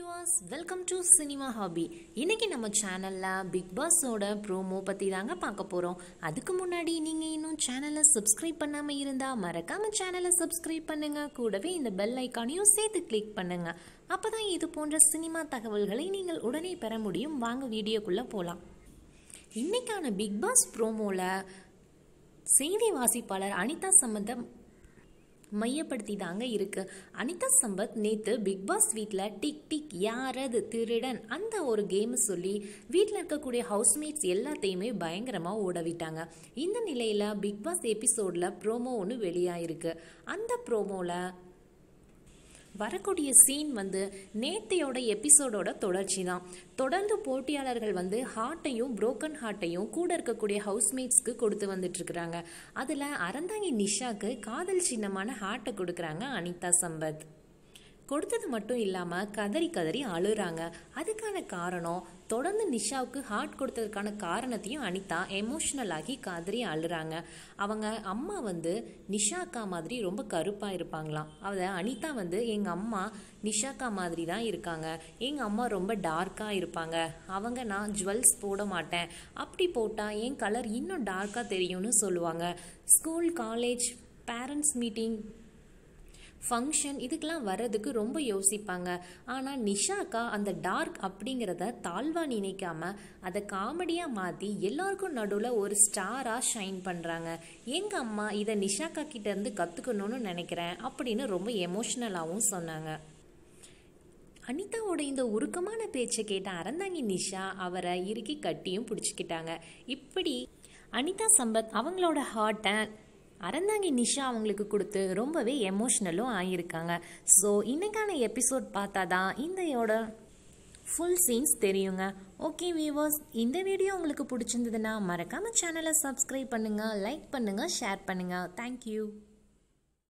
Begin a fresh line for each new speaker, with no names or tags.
viewers welcome to cinema hobby இன்னைக்கு நம்ம சேனலில் பிக் பாஸோட ப்ரோமோ பற்றி தாங்க பார்க்க போகிறோம் அதுக்கு முன்னாடி நீங்கள் இன்னும் சேனலை சப்ஸ்கிரைப் பண்ணாமல் இருந்தால் மறக்காம சேனலை சப்ஸ்கிரைப் பண்ணுங்க கூடவே இந்த பெல் ஐக்கானையும் சேர்த்து கிளிக் பண்ணுங்க அப்போ தான் இது போன்ற சினிமா தகவல்களை நீங்கள் உடனே பெற முடியும் வாங்க வீடியோக்குள்ளே போகலாம் இன்னைக்கான பிக் பாஸ் ப்ரோமோவில் செய்தி வாசிப்பாளர் அனிதா சம்பந்தம் மையப்படுத்தி தாங்க இருக்கு அனிதா சம்பத் நேத்து பிக் பாஸ் வீட்டில் டிக் டிக் யாரது திருடன் அந்த ஒரு கேம் சொல்லி வீட்டில் இருக்கக்கூடிய ஹவுஸ்மேட்ஸ் எல்லாத்தையுமே பயங்கரமாக ஓட விட்டாங்க இந்த நிலையில் பிக் பாஸ் எபிசோடில் ப்ரோமோ ஒன்று வெளியாயிருக்கு அந்த ப்ரோமோவில் வரக்கூடிய சீன் வந்து நேத்தையோட எபிசோடோட தொடர்ச்சி தான் தொடர்ந்து போட்டியாளர்கள் வந்து ஹார்ட்டையும் புரோக்கன் ஹார்ட்டையும் கூட இருக்கக்கூடிய ஹவுஸ்மேட்ஸ்க்கு கொடுத்து வந்துட்டு இருக்கிறாங்க அதில் அறந்தாங்கி நிஷாக்கு காதல் சின்னமான ஹார்ட்டை கொடுக்குறாங்க அனிதா சம்பத் கொடுத்தது மட்டும் இல்லாமல் கதறி கதறி அழுறாங்க அதுக்கான காரணம் தொடர்ந்து நிஷாவுக்கு ஹார்ட் கொடுத்ததுக்கான காரணத்தையும் அனிதா எமோஷ்னல் ஆகி கதறி அழுறாங்க அவங்க அம்மா வந்து நிஷாக்கா மாதிரி ரொம்ப கருப்பாக இருப்பாங்களாம் அதை அனிதா வந்து எங்கள் அம்மா நிஷாக்கா மாதிரி தான் இருக்காங்க எங்கள் அம்மா ரொம்ப டார்க்காக இருப்பாங்க அவங்க நான் ஜுவல்ஸ் போட மாட்டேன் அப்படி போட்டால் என் கலர் இன்னும் டார்க்காக தெரியும்னு சொல்லுவாங்க school college parents meeting function இதுக்கெல்லாம் வர்றதுக்கு ரொம்ப யோசிப்பாங்க ஆனால் நிஷாக்கா அந்த டார்க் அப்படிங்கிறத தாழ்வா நினைக்காம அதை காமெடியாக மாற்றி எல்லாருக்கும் நடுவில் ஒரு ஸ்டாராக ஷைன் பண்ணுறாங்க எங்கள் அம்மா இதை நிஷாக்கா கிட்டேருந்து கற்றுக்கணும்னு நினைக்கிறேன் அப்படின்னு ரொம்ப எமோஷ்னலாகவும் சொன்னாங்க அனிதாவோட இந்த உருக்கமான பேச்சை கேட்ட அறந்தாங்கி நிஷா அவரை இறுக்கி கட்டியும் பிடிச்சிக்கிட்டாங்க இப்படி அனிதா சம்பத் அவங்களோட ஹார்ட்டை அறந்தாங்கி நிஷா அவங்களுக்கு கொடுத்து ரொம்பவே எமோஷ்னலும் ஆகியிருக்காங்க ஸோ இன்னைக்கான எபிசோட் பார்த்தா தான் இந்தையோட ஃபுல் சீன்ஸ் தெரியுங்க ஓகே வியூவர்ஸ் இந்த வீடியோ உங்களுக்கு பிடிச்சிருந்ததுன்னா மறக்காமல் சேனலை சப்ஸ்கிரைப் பண்ணுங்கள் லைக் பண்ணுங்கள் ஷேர் பண்ணுங்கள் தேங்க்யூ